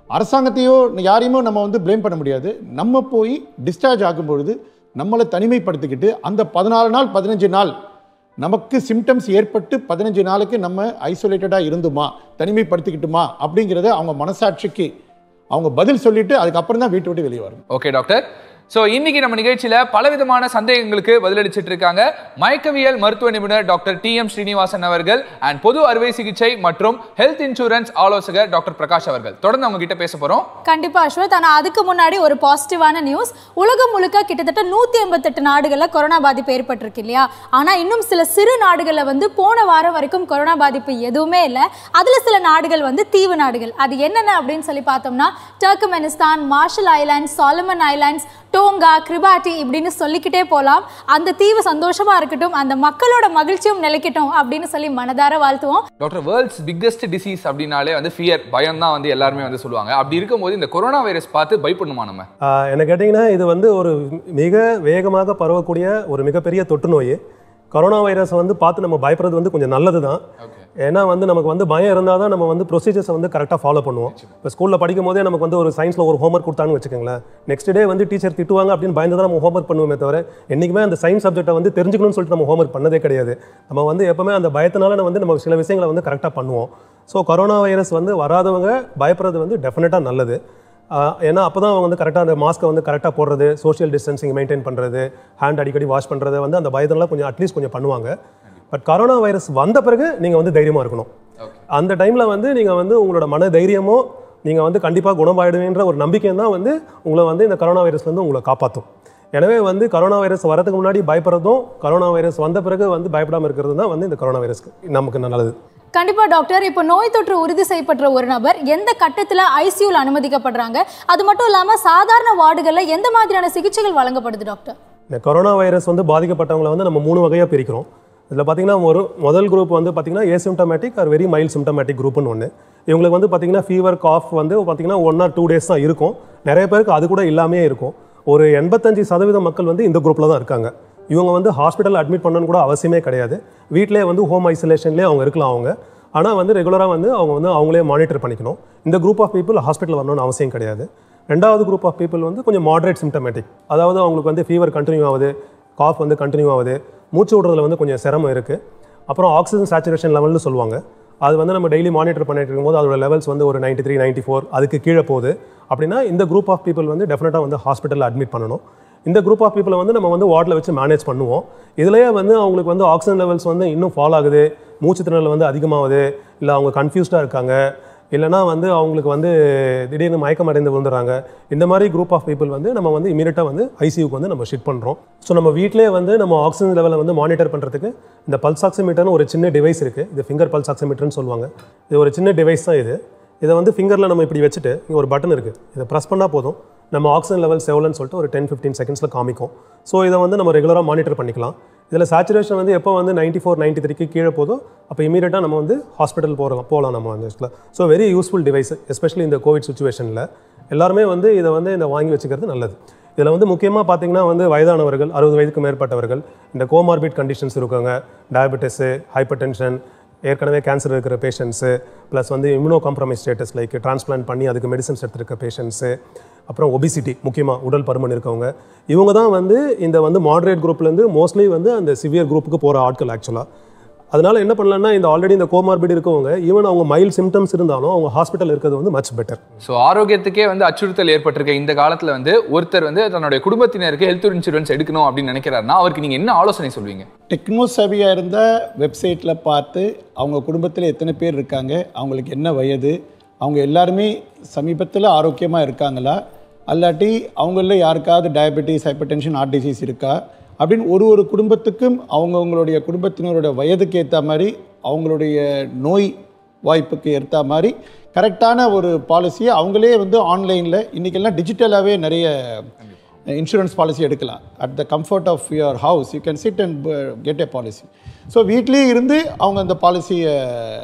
அரசாங்கத்தையோ யாரையுமோ நம்ம வந்து ப்ளேம் பண்ண முடியாது நம்ம போய் டிஸ்சார்ஜ் ஆகும்பொழுது நம்மளை தனிமைப்படுத்திக்கிட்டு அந்த பதினாலு நாள் பதினஞ்சு நாள் நமக்கு சிம்டம்ஸ் ஏற்பட்டு பதினஞ்சு நாளைக்கு நம்ம ஐசோலேட்டடாக இருந்துமா தனிமைப்படுத்திக்கிட்டுமா அப்படிங்கிறத அவங்க மனசாட்சிக்கு அவங்க பதில் சொல்லிட்டு அதுக்கப்புறம் தான் வீட்டை விட்டு வெளியே வரணும் ஓகே டாக்டர் ஸோ இன்னைக்கு நம்ம நிகழ்ச்சியில பலவிதமான சந்தேகங்களுக்கு பதிலளிச்சிட்டு இருக்காங்க மயக்கவியல் மருத்துவ நிபுணர் டாக்டர் டி எம் ஸ்ரீனிவாசன் அவர்கள் அண்ட் பொது அறுவை சிகிச்சை மற்றும் ஹெல்த் இன்சூரன்ஸ் ஆலோசகர் டாக்டர் பிரகாஷ் அவர்கள் தொடர்ந்து அவங்க கிட்ட பேச போறோம் கண்டிப்பா அஸ்வத் ஆனா அதுக்கு முன்னாடி ஒரு பாசிட்டிவான நியூஸ் உலகம் முழுக்க கிட்டத்தட்ட நூத்தி எண்பத்தெட்டு நாடுகள்ல கொரோனா பாதிப்பு ஏற்பட்டிருக்கு இல்லையா ஆனா இன்னும் சில சிறு நாடுகள்ல வந்து போன வாரம் வரைக்கும் கொரோனா பாதிப்பு எதுவுமே இல்லை அதுல சில நாடுகள் வந்து தீவு நாடுகள் அது என்னென்ன அப்படின்னு சொல்லி பார்த்தோம்னா Turkmenistan Marshall Islands Solomon Islands Tonga Kiribati இப்படின்னு சொல்லிக்கிட்டே போலாம் அந்த தீவு சந்தோஷமா இருக்கட்டும் அந்த மக்களோட மகிழ்ச்சியும் நிலைக்கட்டும் அப்படின்னு சொல்லி மனதார வாழ்த்துவோம் டாக்டர் வேர்ல்ட்ஸ் பிக்கஸ்ட் டிசீஸ் அப்படின்னாலே வந்து ஃபியர் பயம் தான் வந்து எல்லாருமே வந்து சொல்லுவாங்க அப்படி இருக்கும்போது இந்த கொரோனா வைரஸ் பார்த்து பயப்படணுமா நம்ம ஆஹ் என்ன கேட்டிங்கன்னா இது வந்து ஒரு மிக வேகமாக பரவக்கூடிய ஒரு மிகப்பெரிய தொற்று நோய் கொரோனா வைரஸ் வந்து பார்த்து நம்ம பயப்படுறது வந்து கொஞ்சம் நல்லது தான் ஏன்னா வந்து நமக்கு வந்து பயம் இருந்தால் தான் நம்ம வந்து ப்ரொசீஜர்ஸை வந்து கரெக்டாக ஃபாலோ பண்ணுவோம் இப்போ ஸ்கூலில் படிக்கும் போதே நமக்கு வந்து ஒரு சயின்ஸில் ஒரு ஹோம்ஒர்க் கொடுத்தான்னு வச்சுக்கோங்களேன் நெக்ஸ்ட் டே வந்து டீச்சர் திட்டுவாங்க அப்படின்னு பயந்து தான் நம்ம ஹோம்ஒர்க் பண்ணுவோமே தவிர என்றைக்குமே அந்த சயின்ஸ் சப்ஜெக்ட்டை வந்து தெரிஞ்சுக்கணும்னு சொல்லிட்டு நம்ம ஹோம்ஒர்க் பண்ணதே கிடையாது நம்ம வந்து எப்பவுமே அந்த பயத்தினால நம்ம வந்து நம்ம சில விஷயங்களை வந்து கரெக்டாக பண்ணுவோம் ஸோ கொரோனா வைரஸ் வந்து வராதவங்க பயப்படுறது வந்து டெஃபினட்டாக நல்லது ஆஹ் ஏன்னா அப்போ தான் அவங்க வந்து கரெக்டாக அந்த மாஸ்க்கை வந்து கரெக்டாக போடுறது சோஷியல் டிஸ்டன்சிங் மெயின்டைன் பண்ணுறது ஹேண்ட் அடிக்கடி வாஷ் பண்ணுறது வந்து அந்த பயத்தினால கொஞ்சம் அட்லீஸ்ட் கொஞ்சம் பண்ணுவாங்க பட் கொரோனா வைரஸ் வந்த பிறகு நீங்கள் வந்து தைரியமாக இருக்கணும் அந்த டைமில் வந்து நீங்கள் வந்து உங்களோட மன தைரியமோ நீங்கள் வந்து கண்டிப்பாக குணமாயிடுவீன்ற ஒரு நம்பிக்கை தான் வந்து உங்களை வந்து இந்த கொரோனா வைரஸ்லேருந்து உங்களை காப்பாற்றும் எனவே வந்து கொரோனா வைரஸ் வரதுக்கு முன்னாடி பயப்படுறதும் கொரோனா வைரஸ் வந்த பிறகு வந்து பயப்படாமல் இருக்கிறது தான் வந்து இந்த கொரோனா வைரஸ்க்கு நமக்கு நல்லது கண்டிப்பா டாக்டர் இப்போ நோய் தொற்று உறுதி செய்யப்பட்ட ஒரு நபர் எந்த கட்டத்துல ஐசியூல அனுமதிக்கப்படுறாங்க அது மட்டும் இல்லாம சாதாரண வார்டுகள்ல எந்த மாதிரியான சிகிச்சைகள் வழங்கப்படுது டாக்டர் இந்த கொரோனா வைரஸ் வந்து பாதிக்கப்பட்டவங்களை வந்து நம்ம மூணு வகையாக பிரிக்கிறோம் இதில் பார்த்தீங்கன்னா ஒரு முதல் குரூப் வந்து பார்த்தீங்கன்னா asymptomatic or very mild symptomatic குரூப்னு ஒன்று இவங்களுக்கு வந்து பார்த்தீங்கன்னா ஃபீவர் காஃப் வந்து பார்த்தீங்கன்னா ஒன் ஆர் டூ டேஸ் தான் இருக்கும் நிறைய பேருக்கு அது கூட இல்லாமே இருக்கும் ஒரு எண்பத்தஞ்சு சதவீத மக்கள் வந்து இந்த குரூப்பில் தான் இருக்காங்க இவங்க வந்து ஹாஸ்பிட்டல் அட்மிட் பண்ணணும்னு கூட அவசியமே கிடையாது வீட்டிலே வந்து ஹோம் ஐசோலேஷன்லேயே அவங்க இருக்கலாம் அவங்க ஆனால் வந்து ரெகுலராக வந்து அவங்க வந்து அவங்களே மானிட்டர் பண்ணிக்கணும் இந்த குரூப் ஆஃப் பீப்புள் ஹாஸ்பிட்டல் வரணும்னு அவசியம் கிடையாது ரெண்டாவது குரூப் ஆஃப் பீப்புள் வந்து கொஞ்சம் மாடரேட் சிம்டமேட்டிக் அதாவது அவங்களுக்கு வந்து ஃபீவர் கண்டினியூ ஆகுது காஃப் வந்து கண்டினியூ ஆகுது மூச்சு விடுறதுல வந்து கொஞ்சம் சிரமம் இருக்குது அப்புறம் ஆக்சிஜன் சேச்சுரேஷன் லெவல்னு சொல்லுவாங்க அது வந்து நம்ம டெய்லி மானிட்டர் பண்ணிட்டு இருக்கும்போது அதோட லெவல்ஸ் வந்து ஒரு 93 த்ரீ நைன்ட்டி ஃபோர் அதுக்கு கீழே போகுது அப்படின்னா இந்த குரூப் ஆஃப் பீப்புள் வந்து டெஃபினட்டாக வந்து ஹாஸ்பிட்டலில் அட்மிட் பண்ணணும் இந்த குரூப் ஆஃப் பீப்புளை வந்து நம்ம வந்து வார்டில் வச்சு மேனேஜ் பண்ணுவோம் இதுலேயே வந்து அவங்களுக்கு வந்து ஆக்சிஜன் லெவல்ஸ் வந்து இன்னும் ஃபால் ஆகுது மூச்சு திணறல் வந்து அதிகமாகுது இல்லை அவங்க கன்ஃபியூஸ்டாக இருக்காங்க இல்லைனா வந்து அவங்களுக்கு வந்து திடீர்னு மயக்கம் அடைந்து விழுந்துறாங்க இந்த மாதிரி குரூப் ஆஃப் பீப்புள் வந்து நம்ம வந்து இமீடியட்டாக வந்து ஐசியூக்கு வந்து நம்ம ஷிஃப்ட் பண்ணுறோம் ஸோ நம்ம வீட்டிலே வந்து நம்ம ஆக்சிஜன் லெவலை வந்து மானிட்டர் பண்ணுறதுக்கு இந்த பல்ஸ் ஆக்சிமீட்டர்னு ஒரு சின்ன டிவைஸ் இருக்குது இது ஃபிங்கர் பல்ஸ் ஆக்சிமீட்டர்னு சொல்லுவாங்க இது ஒரு சின்ன டிவைஸ் தான் இது இதை வந்து ஃபிங்கரில் நம்ம இப்படி வச்சுட்டு இங்கே ஒரு பட்டன் இருக்குது இதை ப்ரெஸ் பண்ணால் போதும் நம்ம ஆக்சிஜன் லெவல்ஸ் எவ்வளோன்னு சொல்லிட்டு ஒரு டென் ஃபிஃப்டீன் செகண்ட்ஸில் காமிக்கும் ஸோ இதை வந்து நம்ம ரெகுலராக மானிட்டர் பண்ணிக்கலாம் இதில் சேச்சுரேஷன் வந்து எப்போ வந்து நைன்ட்டி ஃபோர் நைன்ட்டி த்ரீக்கு கீழே போதோ அப்போ இமீடியட்டாக நம்ம வந்து ஹாஸ்பிட்டல் போகலாம் போகலாம் நம்ம அந்த இடத்துல so very useful device especially இந்த கோவிட் சுச்சுவேஷனில் எல்லாருமே வந்து இதை வந்து இதை வாங்கி வச்சுக்கிறது நல்லது இதில் வந்து முக்கியமாக பார்த்தீங்கன்னா வந்து வயதானவர்கள் அறுபது வயதுக்கு மேற்பட்டவர்கள் இந்த கோமார்பிட் கண்டிஷன்ஸ் இருக்கவங்க டயபெட்டிஸு ஹைப்பர் டென்ஷன் ஏற்கனவே கேன்சர் இருக்கிற பேஷண்ட்ஸு ப்ளஸ் வந்து immunocompromise status like transplant பண்ணி அதுக்கு மெடிசன்ஸ் எடுத்துருக்க பேஷண்ட்ஸு அப்புறம் ஒபிசிட்டி முக்கியமாக உடல் பருமன் இருக்கவங்க இவங்க தான் வந்து இந்த வந்து மாடரேட் குரூப்லேருந்து மோஸ்ட்லி வந்து அந்த சிவியர் குரூப்புக்கு போகிற ஆட்கள் ஆக்சுவலாக அதனால என்ன பண்ணலாம்னா இந்த ஆல்ரெடி இந்த கோமார்பிட் இருக்கவங்க ஈவன் அவங்க மைல்ட் சிம்டம்ஸ் இருந்தாலும் அவங்க ஹாஸ்பிட்டல் இருக்கிறது வந்து மச் பெட்டர் ஸோ ஆரோக்கியத்துக்கே வந்து அச்சுறுத்தல் ஏற்பட்டிருக்க இந்த காலத்துல வந்து ஒருத்தர் வந்து தன்னுடைய குடும்பத்தினருக்கு ஹெல்த் இன்சூரன்ஸ் எடுக்கணும் அப்படின்னு நினைக்கிறாருன்னா அவருக்கு நீங்க என்ன ஆலோசனை சொல்வீங்க டெக்னோசேவியாக இருந்தால் வெப்சைட்டில் பார்த்து அவங்க குடும்பத்தில் எத்தனை பேர் இருக்காங்க அவங்களுக்கு என்ன வயது அவங்க எல்லாருமே சமீபத்தில் ஆரோக்கியமாக இருக்காங்களா அல்லாட்டி அவங்களில் யாருக்காவது diabetes hypertension heart disease இருக்கா அப்படின்னு ஒரு ஒரு குடும்பத்துக்கும் அவங்கவுங்களுடைய குடும்பத்தினரோட வயதுக்கு ஏற்ற மாதிரி அவங்களுடைய நோய் வாய்ப்புக்கு ஏற்ற மாதிரி கரெக்டான ஒரு பாலிசியை அவங்களே வந்து ஆன்லைனில் இன்றைக்கெல்லாம் டிஜிட்டலாகவே நிறைய இன்சூரன்ஸ் பாலிசி எடுக்கலாம் at the comfort of your house you can sit and get a policy so வீட்லேயே இருந்து அவங்க அந்த பாலிசியை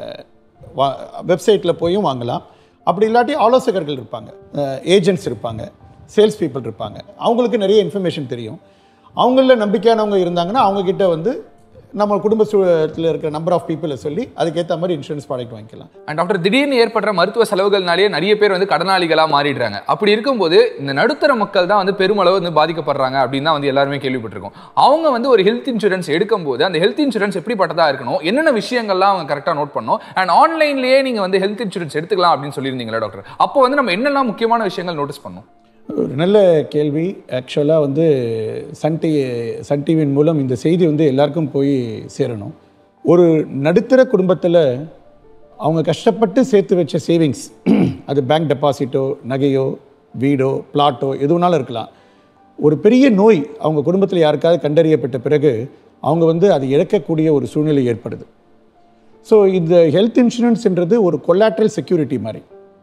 வா வெப்சைட்டில் போயும் வாங்கலாம் அப்படி இல்லாட்டி ஆலோசகர்கள் இருப்பாங்க ஏஜென்ட்ஸ் இருப்பாங்க சேல்ஸ் பீப்புள் இருப்பாங்க அவங்களுக்கு நிறைய இன்ஃபர்மேஷன் தெரியும் அவங்கள நம்பிக்கையானவங்க இருந்தாங்கன்னா அவங்கக்கிட்ட வந்து நம்ம குடும்ப சூழத்தில் இருக்கிற நம்பர் ஆஃப் பீப்புளை சொல்லி அதுக்கேற்ற மாதிரி இன்சூரன்ஸ் ப்ராடக்ட் வாங்கிக்கலாம் அண்ட் டாக்டர் திடீர்னு ஏற்படுற மருத்துவ செலவுகள்னாலேயே நிறைய பேர் வந்து கடனாளிகளா மாறிடுறாங்க அப்படி இருக்கும்போது இந்த நடுத்தர மக்கள் தான் வந்து பெருமளவு வந்து பாதிக்கப்படுறாங்க அப்படின்னு தான் வந்து எல்லாருமே கேள்விப்பட்டிருக்கோம் அவங்க வந்து ஒரு ஹெல்த் இன்சூரன்ஸ் எடுக்கும்போது அந்த ஹெல்த் இன்சூரன்ஸ் எப்படிப்பட்டதா இருக்கணும் என்னென்ன விஷயங்கள்லாம் அவங்க கரெக்டாக நோட் பண்ணணும் அண்ட் ஆன்லைன்லேயே நீங்க வந்து ஹெல்த் இன்சூரன்ஸ் எடுத்துக்கலாம் அப்படின்னு சொல்லியிருந்தீங்களா டாக்டர் அப்போ வந்து நம்ம என்னெல்லாம் முக்கியமான விஷயங்கள் நோட்டீஸ் பண்ணணும் ஒரு நல்ல கேள்வி ஆக்சுவலாக வந்து சன் டி சன் டிவியின் மூலம் இந்த செய்தி வந்து எல்லாருக்கும் போய் சேரணும் ஒரு நடுத்தர குடும்பத்தில் அவங்க கஷ்டப்பட்டு சேர்த்து வச்ச சேவிங்ஸ் அது பேங்க் டெபாசிட்டோ நகையோ வீடோ பிளாட்டோ எது வேணாலும் இருக்கலாம் ஒரு பெரிய நோய் அவங்க குடும்பத்தில் யாருக்காவது கண்டறியப்பட்ட பிறகு அவங்க வந்து அதை இழக்கக்கூடிய ஒரு சூழ்நிலை ஏற்படுது ஸோ இந்த ஹெல்த் இன்சூரன்ஸ்ன்றது ஒரு கொலாட்ரல் செக்யூரிட்டி மாதிரி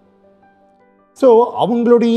ஸோ அவங்களுடைய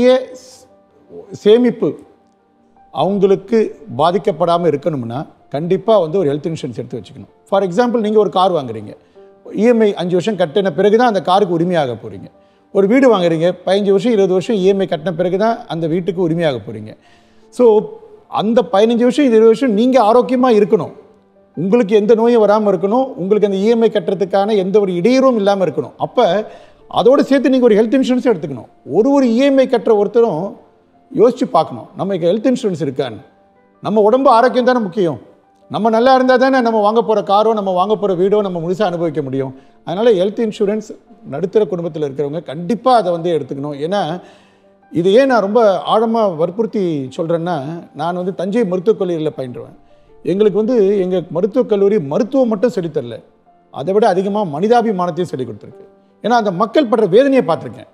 சேமிப்பு அவங்களுக்கு பாதிக்கப்படாமல் இருக்கணும்னா கண்டிப்பாக வந்து ஒரு ஹெல்த் இன்சூரன்ஸ் எடுத்து வச்சுக்கணும் ஃபார் எக்ஸாம்பிள் நீங்கள் ஒரு கார் வாங்குறீங்க இஎம்ஐ அஞ்சு வருஷம் கட்டின பிறகு தான் அந்த காருக்கு உரிமையாக போகிறீங்க ஒரு வீடு வாங்குறீங்க பதினஞ்சு வருஷம் இருபது வருஷம் இஎம்ஐ கட்டின பிறகு தான் அந்த வீட்டுக்கு உரிமையாக போகிறீங்க ஸோ அந்த பதினஞ்சு வருஷம் இருபது வருஷம் நீங்கள் ஆரோக்கியமாக இருக்கணும் உங்களுக்கு எந்த நோயும் வராமல் இருக்கணும் உங்களுக்கு அந்த இஎம்ஐ கட்டுறதுக்கான எந்த ஒரு இடையூறும் இல்லாமல் இருக்கணும் அப்போ அதோடு சேர்த்து நீங்கள் ஒரு ஹெல்த் இன்சூரன்ஸ் எடுத்துக்கணும் ஒரு ஒரு இஎம்ஐ கட்டுற ஒருத்தரும் யோசித்து பார்க்கணும் நமக்கு ஹெல்த் இன்சூரன்ஸ் இருக்கான்னு நம்ம உடம்பு ஆரோக்கியம் தானே முக்கியம் நம்ம நல்லா இருந்தால் தானே நம்ம வாங்க போகிற காரோ நம்ம வாங்க போகிற வீடோ நம்ம முழுசாக அனுபவிக்க முடியும் அதனால் ஹெல்த் இன்சூரன்ஸ் நடுத்தர குடும்பத்தில் இருக்கிறவங்க கண்டிப்பாக அதை வந்து எடுத்துக்கணும் ஏன்னா இது ஏன் நான் ரொம்ப ஆழமாக வற்புறுத்தி சொல்கிறேன்னா நான் வந்து தஞ்சை மருத்துவக் கல்லூரியில் பயின்றுவேன் எங்களுக்கு வந்து எங்கள் மருத்துவக் கல்லூரி மருத்துவம் மட்டும் சொல்லித் தரல அதை விட அதிகமாக மனிதாபிமானத்தையும் சொல்லிக் கொடுத்துருக்கு ஏன்னா அந்த மக்கள் படுற வேதனையை பார்த்துருக்கேன்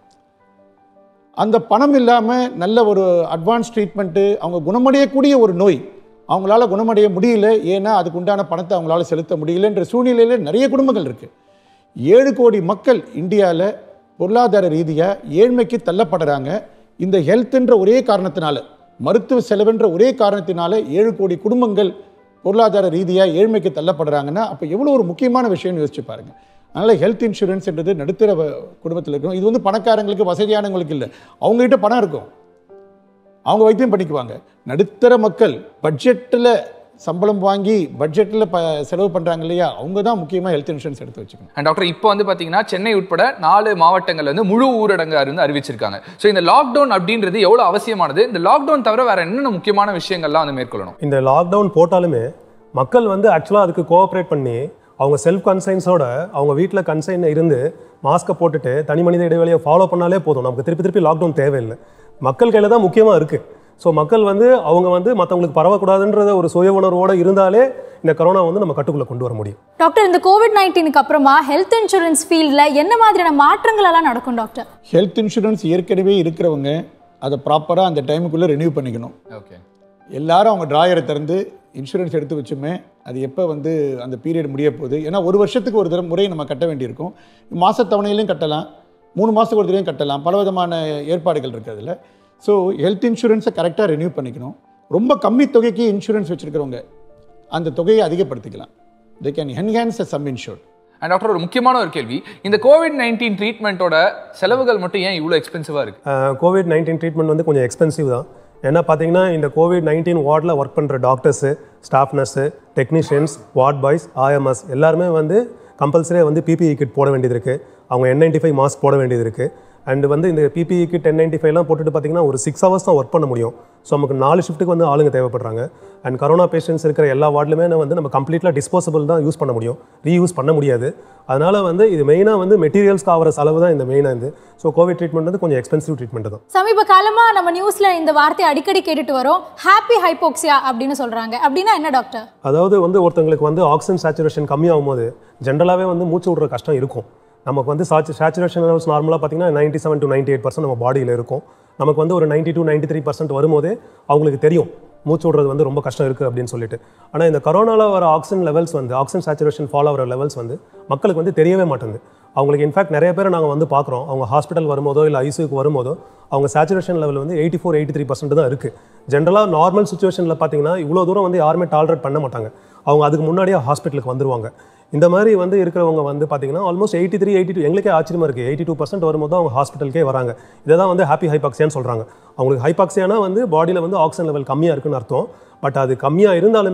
அந்த பணம் இல்லாமல் நல்ல ஒரு அட்வான்ஸ் ட்ரீட்மெண்ட்டு அவங்க குணமடையக்கூடிய ஒரு நோய் அவங்களால குணமடைய முடியல ஏன்னா அதுக்கு உண்டான பணத்தை அவங்களால செலுத்த முடியலன்ற சூழ்நிலையில் நிறைய குடும்பங்கள் இருக்குது ஏழு கோடி மக்கள் இந்தியாவில் பொருளாதார ரீதியாக ஏழ்மைக்கு தள்ளப்படுறாங்க இந்த ஹெல்த்ன்ற ஒரே காரணத்தினால மருத்துவ செலவுன்ற ஒரே காரணத்தினால ஏழு கோடி குடும்பங்கள் பொருளாதார ரீதியாக ஏழ்மைக்கு தள்ளப்படுறாங்கன்னா அப்போ எவ்வளோ ஒரு முக்கியமான விஷயம்னு யோசிச்சு பாருங்க அதனால் ஹெல்த் இன்சூரன்ஸ்ன்றது நடுத்தர வ- குடும்பத்தில் இருக்கணும் இது வந்து பணக்காரங்களுக்கு வசதியானவங்களுக்கு இல்லை அவங்ககிட்ட பணம் இருக்கும் அவங்க வைத்தியம் பண்ணிக்குவாங்க நடுத்தர மக்கள் பட்ஜெட்டில் சம்பளம் வாங்கி பட்ஜெட்டில் ப செலவு பண்ணுறாங்க இல்லையா அவங்க தான் முக்கியமாக ஹெல்த் இன்சூரன்ஸ் எடுத்து வச்சுக்கணும் அண்ட் டாக்டர் இப்போ வந்து பாத்தீங்கன்னா சென்னை உட்பட நாலு மாவட்டங்கள் வந்து முழு ஊரடங்கு இருந்து அறிவிச்சிருக்காங்க ஸோ இந்த லாக்டவுன் அப்படின்றது எவ்வளவு அவசியமானது இந்த லாக்டவுன் தவிர வேற என்னென்ன முக்கியமான விஷயங்கள்லாம் வந்து மேற்கொள்ளணும் இந்த லாக்டவுன் போட்டாலுமே மக்கள் வந்து ஆக்சுவலாக அதுக்கு கோஆப்ரேட் பண்ணி அவங்க செல்ஃப் கன்சைன்ஸோட அவங்க வீட்டில் கன்சைன் இருந்து மாஸ்க்கை போட்டுட்டு தனி மனித இடைவெளியை ஃபாலோ பண்ணாலே போதும் நமக்கு திருப்பி திருப்பி லாக்டவுன் தேவையில்லை மக்கள் கையில் தான் முக்கியமாக இருக்குது ஸோ மக்கள் வந்து அவங்க வந்து மற்றவங்களுக்கு பரவக்கூடாதுன்றத ஒரு சுய உணர்வோடு இருந்தாலே இந்த கரோனா வந்து நம்ம கட்டுக்குள்ளே கொண்டு வர முடியும் டாக்டர் இந்த கோவிட் நைன்டீனுக்கு அப்புறமா ஹெல்த் இன்சூரன்ஸ் ஃபீல்டில் என்ன மாதிரியான மாற்றங்கள் எல்லாம் நடக்கும் டாக்டர் ஹெல்த் இன்சூரன்ஸ் ஏற்கனவே இருக்கிறவங்க அதை ப்ராப்பராக அந்த டைமுக்குள்ளே ரெனியூ பண்ணிக்கணும் ஓகே எல்லாரும் அவங்க டிராயரை திறந்து இன்சூரன்ஸ் எடுத்து வச்சுமே அது எப்போ வந்து அந்த பீரியட் முடிய போகுது ஏன்னா ஒரு வருஷத்துக்கு ஒரு தடவை முறை நம்ம கட்ட வேண்டியிருக்கும் மாசத்தவணையிலையும் கட்டலாம் மூணு மாதத்துக்கு ஒரு தடவையும் கட்டலாம் பல விதமான ஏற்பாடுகள் இருக்குது அதில் ஸோ ஹெல்த் இன்சூரன்ஸை கரெக்டாக ரெனியூ பண்ணிக்கணும் ரொம்ப கம்மி தொகைக்கு இன்சூரன்ஸ் வச்சுருக்கிறவங்க அந்த தொகையை அதிகப்படுத்திக்கலாம் they can enhance a sum insured and doctor ஒரு முக்கியமான ஒரு கேள்வி இந்த கோவிட் நைன்டீன் ட்ரீட்மெண்ட்டோட செலவுகள் மட்டும் ஏன் இவ்வளோ எக்ஸ்பென்சிவா இருக்கு கோவிட் நைன்டீன் ட்ரீட்மெண்ட் வந்து கொஞ்சம் எக்ஸ்பென்சிவ் தான் ஏன்னா பார்த்தீங்கன்னா இந்த கோவிட் நைன்டீன் வார்டில் ஒர்க் பண்ணுற doctors staff nurse technicians ward boys ஆஎம்எஸ் எல்லாருமே வந்து கம்பல்சரியாக வந்து பிபிஇ கிட் போட வேண்டியது இருக்குது அவங்க என் நைன்டி ஃபைவ் மாஸ்க் போட வேண்டியது இருக்குது அண்ட் வந்து இந்த பிபிஇ கிட் டென் நைன்டி ஃபைவ்லாம் போட்டுட்டு பார்த்தீங்கன்னா ஒரு சிக்ஸ் ஹவர்ஸ் தான் ஒர்க் பண்ண முடியும் ஸோ நமக்கு நாலு ஷிஃப்ட்டுக்கு வந்து ஆளுங்க தேவைப்படுறாங்க அண்ட் கரோனா பேஷண்ட்ஸ் இருக்கிற எல்லா வார்டுலுமே வந்து நம்ம கம்ப்ளீட்டாக டிஸ்போசபிள் தான் யூஸ் பண்ண முடியும் ரீயூஸ் பண்ண முடியாது அதனால வந்து இது மெயினாக வந்து மெட்டீரியல்ஸ்க்கு ஆகிற செலவு தான் இந்த மெயினாக இது ஸோ கோவிட் ட்ரீட்மெண்ட் வந்து கொஞ்சம் எக்ஸ்பென்சிவ் ட்ரீட்மெண்ட் தான் சமீப காலமா நம்ம நியூஸ்ல இந்த வார்த்தையை அடிக்கடி கேட்டுட்டு வரோம் ஹாப்பி ஹைப்போக்சியா அப்படின்னு சொல்றாங்க அப்படின்னா என்ன டாக்டர் அதாவது வந்து ஒருத்தங்களுக்கு வந்து ஆக்சிஜன் சேச்சுரேஷன் கம்மியாகும் போது ஜென்ரலாகவே வந்து மூச்சு விடுற கஷ்டம் இருக்கும் நமக்கு வந்து சாச்சு சேச்சுரேஷன் லெவல்ஸ் நார்மலாக பார்த்தீங்கன்னா ninety seven to ninety eight percent நம்ம பாடியில் இருக்கும் நமக்கு வந்து ஒரு ninety to ninety three percent வரும்போதே அவங்களுக்கு தெரியும் மூச்சு விடுறது வந்து ரொம்ப கஷ்டம் இருக்குது அப்படின்னு சொல்லிட்டு ஆனால் இந்த கொரோனாவில் வர ஆக்சிஜன் லெவல்ஸ் வந்து ஆக்சிஜன் சேச்சுரேஷன் ஃபாலோ ஆகிற லெவல்ஸ் வந்து மக்களுக்கு வந்து தெரியவே மாட்டேங்குது அவங்களுக்கு இன்ஃபேக்ட் நிறைய பேர் நாங்கள் வந்து பார்க்குறோம் அவங்க ஹாஸ்பிட்டல் வரும்போதோ இல்லை ஐசியூக்கு வரும்போதோ அவங்க சேச்சுரேஷன் லெவல் வந்து eighty four eighty three percent தான் இருக்குது ஜென்ரலாக நார்மல் சுச்சுவேஷனில் பார்த்தீங்கன்னா இவ்வளோ தூரம் வந்து யாருமே டாலரேட் பண்ண மாட்டாங்க அவங்க அதுக்கு முன்னாடியே ஹாஸ்பிட்டலுக்கு வந்துருவாங்க இந்த மாதிரி வந்து இருக்கிறவங்க வந்து பார்த்தீங்கன்னா almost eighty three eighty two எங்களுக்கே ஆச்சரியமா இருக்குது எயிட்டி டூ பர்சன்ட் வரும்போது தான் அவங்க ஹாஸ்பிட்டலுக்கே வராங்க இதை தான் வந்து ஹாப்பி ஹைபாக்சியான்னு சொல்கிறாங்க அவங்களுக்கு ஹைபாக்சியானா வந்து பாடியில் வந்து ஆக்சிஜன் லெவல் கம்மியாக இருக்குன்னு அர்த்தம் பட் அது கம்மியாக இருந்தாலுமே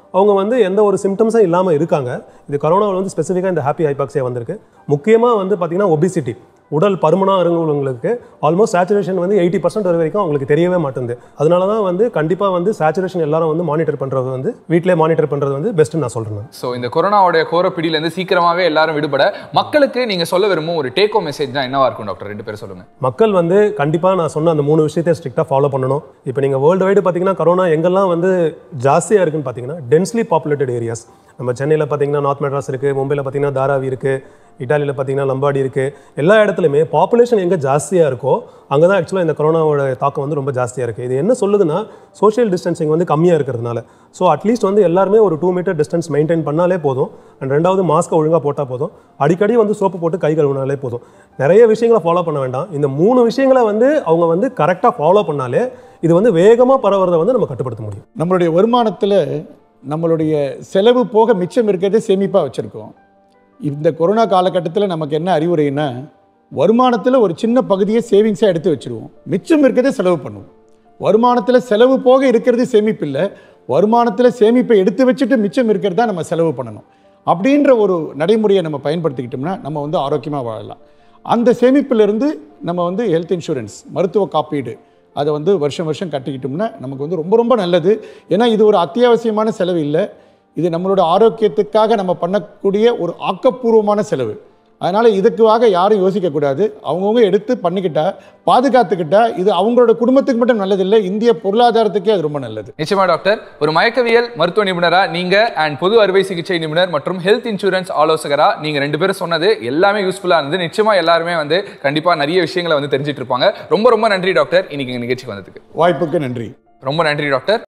அவங்க வந்து எந்த ஒரு சிம்டம்ஸும் இல்லாமல் இருக்காங்க இது கொரோனாவில் வந்து ஸ்பெசிஃபிக்காக இந்த ஹாப்பி ஹைபாக்சியா வந்திருக்கு முக்கியமாக வந்து பார்த்தீங்கன்னா ஒபிசிட்டி உடல் பருமனாக இருந்தவங்களுக்கு ஆல்மோஸ்ட் சேச்சுரேஷன் வந்து எயிட்டி பர்சன்ட் வரை வரைக்கும் அவங்களுக்கு தெரியவே மாட்டேங்குது அதனால தான் வந்து கண்டிப்பாக வந்து சேச்சுரேஷன் எல்லாரும் வந்து மானிட்டர் பண்ணுறது வந்து வீட்டிலே மானிட்டர் பண்ணுறது வந்து பெஸ்ட்டுன்னு நான் சொல்கிறேன் ஸோ இந்த கொரோனாவுடைய கோரப்பிடியிலேருந்து சீக்கிரமாவே எல்லாரும் விடுபட மக்களுக்கு நீங்க சொல்ல விரும்பும் ஒரு டேக் மெசேஜ் தான் என்னவா இருக்கும் டாக்டர் ரெண்டு பேரும் சொல்லுங்க மக்கள் வந்து கண்டிப்பாக நான் சொன்ன அந்த மூணு விஷயத்தை ஸ்ட்ரிக்டாக ஃபாலோ பண்ணணும் இப்போ நீங்கள் வேர்ல்டு வைடு பார்த்தீங்கன்னா கொரோனா எங்கெல்லாம் வந்து ஜாஸ்தியாக இருக்குன்னு பார்த்தீங்கன்னா டென்ஸ்லி பாப்புலேட்டட் ஏரியாஸ் நம்ம சென்னையில் பார்த்தீங்கன்னா நார்த் மெட்ராஸ் இருக்குது மும்பையில் பார்த்தீங்கன்னா தாராவி இருக்குது இட்டாலியில் பார்த்தீங்கன்னா லம்பாடி இருக்குது எல்லா இடத்துலையுமே பாப்புலேஷன் எங்கே ஜாஸ்தியாக இருக்கோ அங்கே தான் ஆக்சுவலாக இந்த கொரோனாவோட தாக்கம் வந்து ரொம்ப ஜாஸ்தியாக இருக்குது இது என்ன சொல்லுதுன்னா சோஷியல் டிஸ்டன்சிங் வந்து கம்மியாக இருக்கிறதுனால ஸோ அட்லீஸ்ட் வந்து எல்லாருமே ஒரு டூ மீட்டர் டிஸ்டன்ஸ் மெயின்டைன் பண்ணாலே போதும் அண்ட் ரெண்டாவது மாஸ்க்கை ஒழுங்காக போட்டால் போதும் அடிக்கடி வந்து சோப்பு போட்டு கை கழுவினாலே போதும் நிறைய விஷயங்களை ஃபாலோ பண்ண வேண்டாம் இந்த மூணு விஷயங்களை வந்து அவங்க வந்து கரெக்டாக ஃபாலோ பண்ணாலே இது வந்து வேகமாக பரவுறதை வந்து நம்ம கட்டுப்படுத்த முடியும் நம்மளுடைய வருமானத்தில் நம்மளுடைய செலவு போக மிச்சம் இருக்கிறதே சேமிப்பாக வச்சுருக்கோம் இந்த கொரோனா காலகட்டத்தில் நமக்கு என்ன அறிவுரைன்னா வருமானத்தில் ஒரு சின்ன பகுதியை சேவிங்ஸாக எடுத்து வச்சுருவோம் மிச்சம் இருக்கிறதே செலவு பண்ணுவோம் வருமானத்தில் செலவு போக இருக்கிறது சேமிப்பு இல்லை வருமானத்தில் சேமிப்பை எடுத்து வச்சுட்டு மிச்சம் இருக்கிறது தான் நம்ம செலவு பண்ணணும் அப்படின்ற ஒரு நடைமுறையை நம்ம பயன்படுத்திக்கிட்டோம்னா நம்ம வந்து ஆரோக்கியமாக வாழலாம் அந்த சேமிப்பிலிருந்து நம்ம வந்து ஹெல்த் இன்சூரன்ஸ் மருத்துவ காப்பீடு அதை வந்து வருஷம் வருஷம் கட்டிக்கிட்டோம்னா நமக்கு வந்து ரொம்ப ரொம்ப நல்லது ஏன்னா இது ஒரு அத்தியாவசியமான செலவு இல்லை இது நம்மளோட ஆரோக்கியத்துக்காக நம்ம பண்ணக்கூடிய ஒரு ஆக்கப்பூர்வமான செலவு அதனால் இதுக்காக யாரும் யோசிக்கக்கூடாது அவங்கவுங்க எடுத்து பண்ணிக்கிட்டா பாதுகாத்துக்கிட்டா இது அவங்களோட குடும்பத்துக்கு மட்டும் நல்லதில்லை இந்திய பொருளாதாரத்துக்கே அது ரொம்ப நல்லது நிச்சயமா டாக்டர் ஒரு மயக்கவியல் மருத்துவ நிபுணரா நீங்க அண்ட் பொது அறுவை சிகிச்சை நிபுணர் மற்றும் ஹெல்த் இன்சூரன்ஸ் ஆலோசகரா நீங்க ரெண்டு பேரும் சொன்னது எல்லாமே யூஸ்ஃபுல்லா இருந்தது நிச்சயமா எல்லாருமே வந்து கண்டிப்பா நிறைய விஷயங்களை வந்து தெரிஞ்சிட்டு இருப்பாங்க ரொம்ப ரொம்ப நன்றி டாக்டர் இன்னைக்கு எங்க நிகழ்ச்சிக்கு வந்ததுக்கு வாய்ப்புக்கு நன்றி ரொம்ப நன்றி டாக்டர்